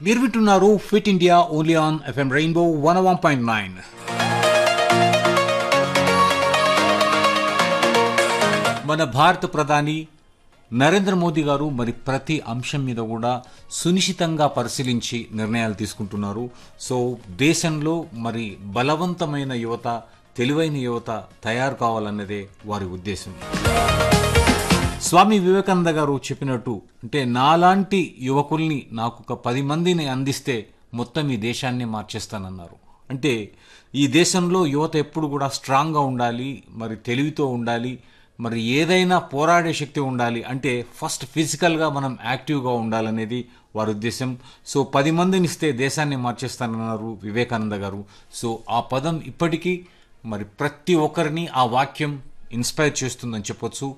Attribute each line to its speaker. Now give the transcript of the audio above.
Speaker 1: మీరు వింటున్నారు fit India only on FM rainbow one one point nine మన భారత ప్రధాని నరేంద్ర మోదీ గారు మరి ప్రతి అంశం మీద కూడా సునిశ్చితంగా పరిశీలించి నిర్ణయాలు తీసుకుంటున్నారు సో దేశంలో మరి బలవంతమైన యువత తెలివైన యువత తయారు కావాలన్నదే వారి ఉద్దేశం స్వామి వివేకానంద గారు చెప్పినట్టు అంటే నాలాంటి యువకుల్ని నాకు ఒక పది మందిని అందిస్తే మొత్తం ఈ దేశాన్ని మార్చేస్తానన్నారు అంటే ఈ దేశంలో యువత ఎప్పుడు కూడా స్ట్రాంగ్గా ఉండాలి మరి తెలివితో ఉండాలి మరి ఏదైనా పోరాడే శక్తి ఉండాలి అంటే ఫస్ట్ ఫిజికల్గా మనం యాక్టివ్గా ఉండాలనేది వారి ఉద్దేశం సో పది మందిని ఇస్తే దేశాన్ని మార్చేస్తానన్నారు వివేకానంద గారు సో ఆ పదం ఇప్పటికీ మరి ప్రతి ఒక్కరిని ఆ వాక్యం ఇన్స్పైర్ చేస్తుందని చెప్పొచ్చు